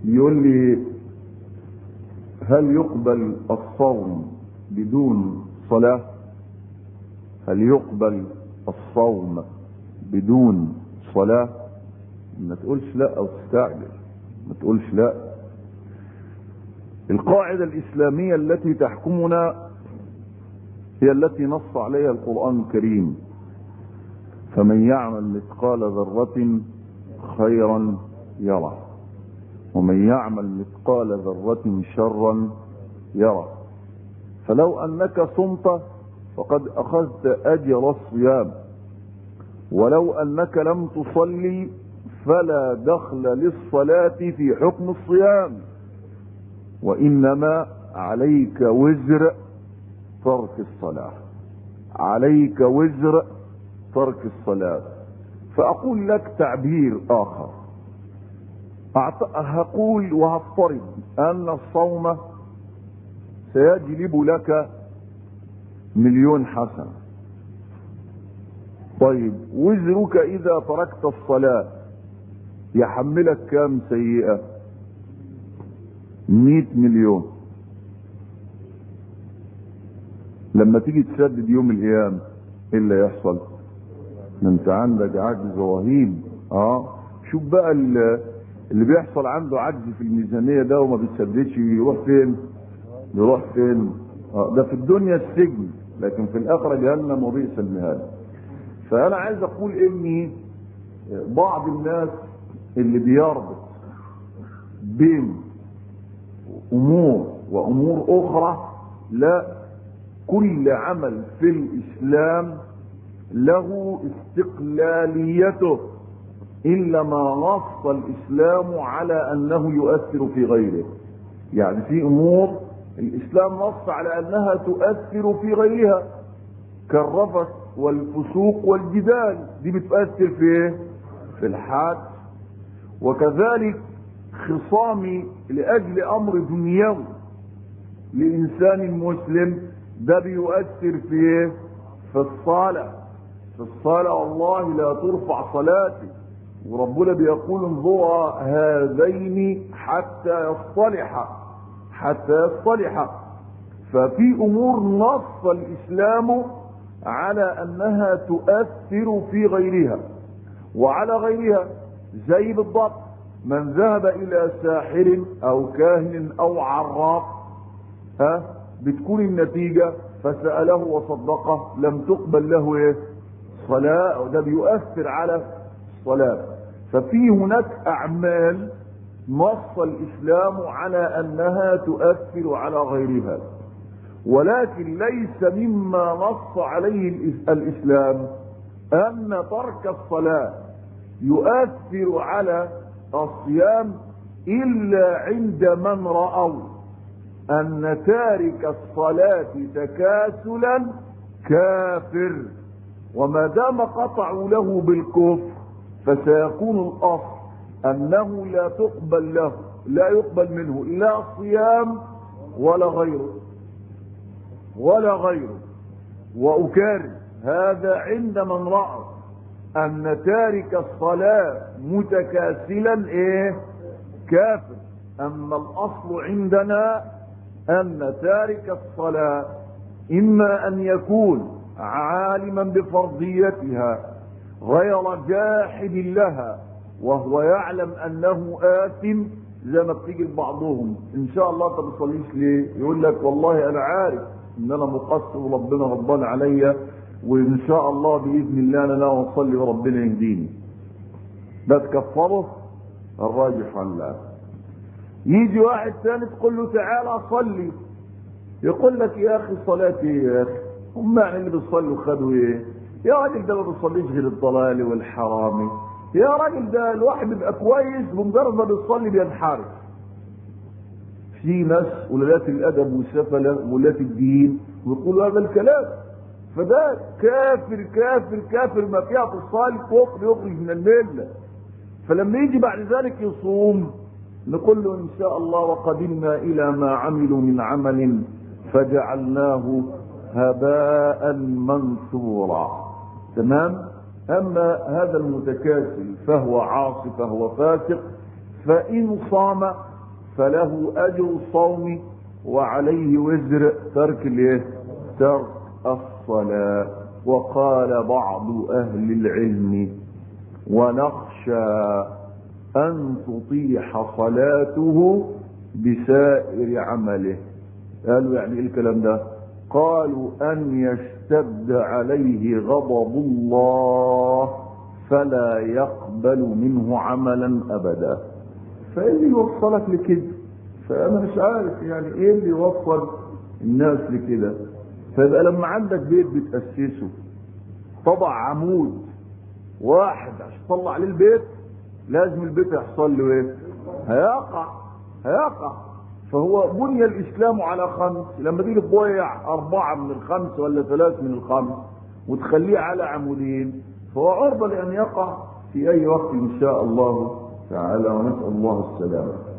يقول لي هل يقبل الصوم بدون صلاة هل يقبل الصوم بدون صلاة ما تقولش لا او تستعجل ما تقولش لا القاعدة الإسلامية التي تحكمنا هي التي نص عليها القرآن الكريم فمن يعمل مثقال ذرة خيرا يره ومن يعمل مثقال ذرة شرا يره فلو أنك صمت فقد أخذت أجر الصيام ولو أنك لم تصلي فلا دخل للصلاة في حكم الصيام وإنما عليك وزر ترك الصلاة عليك وزر ترك الصلاة فأقول لك تعبير آخر هقول وهفترض أن الصوم سيجلب لك مليون حسنة طيب وزرك إذا تركت الصلاة يحملك كام سيئة مئة مليون لما تيجي تسدد يوم القيامة ايه اللي يحصل ما انت عندك عجز رهيب اه شوف بقى اللي بيحصل عنده عجز في الميزانية ده وما بيتسددش يروح فين يروح فين آه ده في الدنيا السجن لكن في الاخرة جهنم وبئس المهاد فانا عايز اقول اني بعض الناس اللي بيربط بين امور وامور اخرى لا كل عمل في الاسلام له استقلاليته الا ما نص الاسلام على انه يؤثر في غيره يعني في امور الاسلام نص على انها تؤثر في غيرها كالرفث والفسوق والجدال دي بتؤثر في ايه في الحاد وكذلك خصامي لاجل امر دنيوي لانسان مسلم ده بيؤثر في ايه في الصلاة في الصلاة والله لا ترفع صلاتي وربنا بيقول انظرا هذين حتى يصطلحا حتى يصطلحا ففي امور نص الاسلام على انها تؤثر في غيرها وعلى غيرها زي بالضبط من ذهب الى ساحر او كاهن او عراف ها بتكون النتيجة فسأله وصدقه لم تقبل له ايه صلاة وده بيؤثر على الصلاة ففي هناك اعمال نص الاسلام على انها تؤثر على غيرها ولكن ليس مما نص عليه الاسلام ان ترك الصلاة يؤثر على الصيام الا عند من رأوا ان تارك الصلاة تكاسلا كافر وما دام قطعوا له بالكفر فسيكون الاصل انه لا تقبل له لا يقبل منه لا صيام ولا غيره ولا غيره واكرر هذا عند من راى ان تارك الصلاة متكاسلا ايه كافر اما الاصل عندنا ان تارك الصلاة اما ان يكون عالما بفرضيتها غير جاحد لها وهو يعلم انه آثم زي ما بتيجي لبعضهم ان شاء الله انت بتصليش ليه يقول لك والله انا عارف ان انا مقصر وربنا غضبان عليا وان شاء الله باذن الله انا لا اصلي وربنا يهديني ده تكفره الراجح عن الله يجي واحد ثاني تقول له تعالى صلي يقول لك يا اخي صلاتي ايه يا اخي هم يعني اللي بيصلوا خدوا ايه يا راجل ده ما بيصليش غير الضلال والحرامي يا راجل ده الواحد بيبقى كويس بمجرد ما بيصلي بينحرف في ناس ولاد الادب والسفله ولاد الدين ويقولوا هذا الكلام فده كافر كافر كافر ما فيها في الصالح كفر يخرج من المله فلما يجي بعد ذلك يصوم نقول له ان شاء الله وقدمنا الى ما عملوا من عمل فجعلناه هباء منثورا تمام اما هذا المتكاسل فهو عاصي فهو فاسق فان صام فله اجر الصوم وعليه وزر ترك الايه ترك الصلاة وقال بعض اهل العلم ونخشى ان تطيح صلاته بسائر عمله قالوا يعني ايه الكلام ده قالوا ان يشتد عليه غضب الله فلا يقبل منه عملا ابدا فايه اللي يوصلك لكده فانا مش عارف يعني ايه اللي يوصل الناس لكده فيبقى لما عندك بيت بتاسسه طبع عمود واحد عشان تطلع عليه البيت لازم البيت يحصل له ايه هيقع هيقع فهو بني الاسلام على خمس لما تيجي تضيع اربعه من الخمس ولا ثلاث من الخمس وتخليه على عمودين فهو عرضه لان يقع في اي وقت ان شاء الله تعالى ونسال الله السلامه